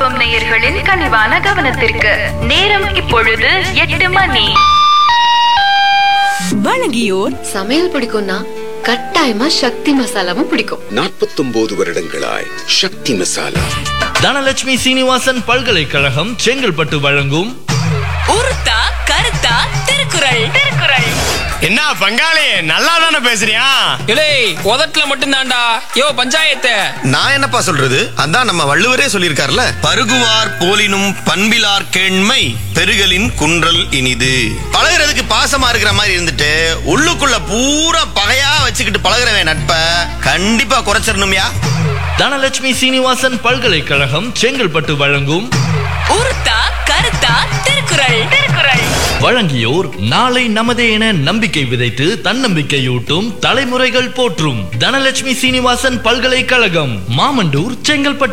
FM நேயர்களின் கனிவான கவனத்திற்கு நேரம் இப்பொழுது எட்டு மணி வழங்கியோர் சமையல் பிடிக்கும்னா கட்டாயமா சக்தி மசாலாவும் பிடிக்கும் நாற்பத்தொன்பது வருடங்களாய் சக்தி மசாலா தனலட்சுமி சீனிவாசன் பல்கலைக்கழகம் செங்கல்பட்டு வழங்கும் உருத்தா கருத்தா திருக்குறள் திருக்குறள் என்ன பங்காளி நல்லா தானே பேசுறியா இலே உதட்டுல மட்டும் தான்டா யோ பஞ்சாயத்து நான் என்னப்பா சொல்றது அதான் நம்ம வள்ளுவரே சொல்லியிருக்காருல பருகுவார் போலினும் பண்பிலார் கேண்மை பெருகலின் குன்றல் இனிது பழகுறதுக்கு பாசமா இருக்கிற மாதிரி இருந்துட்டு உள்ளுக்குள்ள பூரா பகையா வச்சுக்கிட்டு பழகுறவன் நட்ப கண்டிப்பா குறைச்சிடணும்யா தனலட்சுமி சீனிவாசன் பல்கலைக்கழகம் செங்கல்பட்டு வழங்கும் உருத்தா கருத்தா திருக்குறள் திருக்குறள் வழங்கியோர் நாளை நமதே என நம்பிக்கை விதைத்து தன்னம்பிக்கையூட்டும் தலைமுறைகள் போற்றும் தனலட்சுமி சீனிவாசன் பல்கலைக்கழகம் மாமண்டூர் செங்கல்பட்டு